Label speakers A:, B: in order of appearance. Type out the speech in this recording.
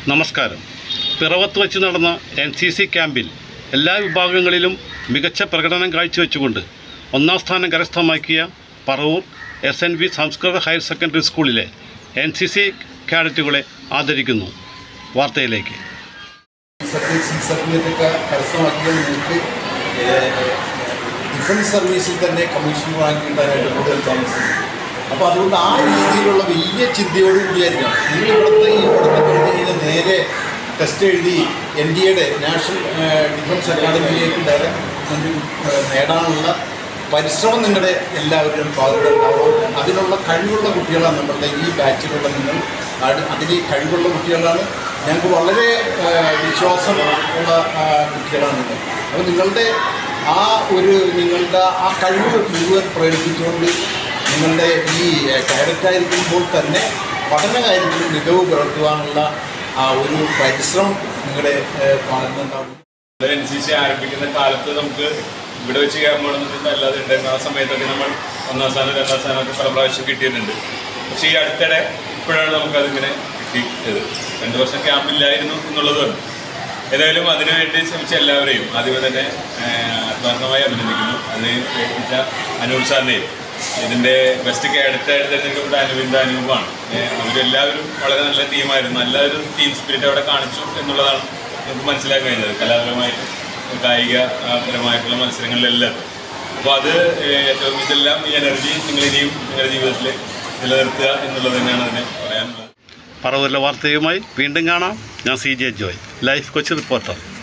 A: നമസ്കാരം പിറവത്ത് വെച്ച് നടന്ന എൻ സി സി ക്യാമ്പിൽ എല്ലാ വിഭാഗങ്ങളിലും മികച്ച പ്രകടനം കാഴ്ചവെച്ചുകൊണ്ട് ഒന്നാം സ്ഥാനം കരസ്ഥമാക്കിയ പറവൂർ എസ് എൻ വി സംസ്കൃത ഹയർ സെക്കൻഡറി സ്കൂളിലെ എൻ സി സി കാഡറ്റുകളെ ആദരിക്കുന്നു വാർത്തയിലേക്ക്
B: സർവീസ് സർട്ടിഫിക്കറ്റൊക്കെ കരസ്ഥമാക്കിയാൽ നിങ്ങൾക്ക് ഡിഫൻസ് സർവീസിൽ തന്നെ കമ്മീഷൻ റാങ്ക് കിട്ടാനായിട്ട് കൂടുതൽ ചാൻസ് ഉണ്ട് അപ്പോൾ അതുകൊണ്ട് ആ രീതിയിലുള്ള വലിയ ചിന്തയോട് കൂടിയായിരിക്കണം നിങ്ങൾ ഇവിടുത്തെ ഈ ഇവിടുത്തെ കഴിഞ്ഞ് കഴിഞ്ഞാൽ നേരെ ടെസ്റ്റ് എഴുതി എൻ ഡി എയുടെ നാഷണൽ ഡിഫൻസ് അക്കാദമിയിലേക്ക് ഡയറക്റ്റ് നേടാനുള്ള പരിശ്രമം നിങ്ങളുടെ എല്ലാവരുടെയും ഭാഗത്തുണ്ടാവും അതിനുള്ള കഴിവുള്ള കുട്ടികളാണ് നമ്മളുടെ ഈ ബാച്ചിലുള്ള നിങ്ങൾ അത് അതിൽ കഴിവുള്ള കുട്ടികളാണ് ഞങ്ങൾക്ക് വളരെ ആ, വിശ്വാസം ഉള്ള ആ, കുട്ടികളാണ് നിങ്ങൾ അപ്പോൾ നിങ്ങളുടെ ആ ഒരു നിങ്ങളുടെ ആ കഴിവ് മുഴുവൻ പ്രകടിപ്പിച്ചുകൊണ്ട് നിങ്ങളുടെ ഈ കാഡറ്റായിരിക്കുമ്പോൾ തന്നെ പഠന കാര്യത്തിൽ മികവ് പുലർത്തുവാനുള്ള ആ ഒരു പരിശ്രമം നിങ്ങളുടെ ഭാഗത്തുനിന്നുണ്ടാവും
C: എൻ സി സി ആരംഭിക്കുന്ന കാലത്ത് നമുക്ക് ഇവിടെ വെച്ച് ക്യാമ്പ് നടന്നിട്ടുണ്ട് അല്ലാതെ ഉണ്ടായിരുന്ന ആ സമയത്തൊക്കെ നമ്മൾ ഒന്നാം സ്ഥാനം രണ്ടാം സ്ഥാനമൊക്കെ പല പ്രാവശ്യം കിട്ടിയിട്ടുണ്ട് പക്ഷേ ഈ അടുത്തിടെ ഇപ്പോഴാണ് നമുക്കതിങ്ങനെ കിട്ടിയത് രണ്ട് വർഷം ക്യാമ്പില്ലായിരുന്നു എന്നുള്ളതുകൊണ്ട് ഏതായാലും അതിനുവേണ്ടി ശ്രമിച്ച എല്ലാവരെയും ആദ്യമേ തന്നെ ഏഹ്, ആത്മാർത്ഥമായി അഭിനന്ദിക്കുന്നു അതിന് പ്രയത്നിച്ച അനൂപ് സാറിനെയും ഇതിൻ്റെ ബെസ്റ്റ് കേഡറ്റായിട്ട് തിരഞ്ഞെടുക്കപ്പെട്ട അനുവിൻ്റെ അനൂപാണ് ഏഹ്, അവരെല്ലാവരും വളരെ നല്ല ടീമായിരുന്നു നല്ലൊരു ടീം സ്പിരിറ്റ് അവിടെ കാണിച്ചു എന്നുള്ളതാണ് നമുക്ക് മനസ്സിലാക്കാൻ കഴിഞ്ഞത് കലാപരമായിട്ടും കായിക ആ, പരമായിട്ടുള്ള മത്സരങ്ങളിലെല്ലാം അപ്പോൾ അത് ഏഹ്, ഏറ്റവും ഇതെല്ലാം ഈ എനർജി നിങ്ങൾ ഇനിയും നിങ്ങളുടെ ജീവിതത്തിൽ നിലനിർത്തുക എന്നുള്ളത് തന്നെയാണ് അതിന് പറയാനുള്ളത്
A: പറവൂരിലെ വാർത്തയുമായി വീണ്ടും കാണാം ഞാൻ C J Joy life Kochi reporter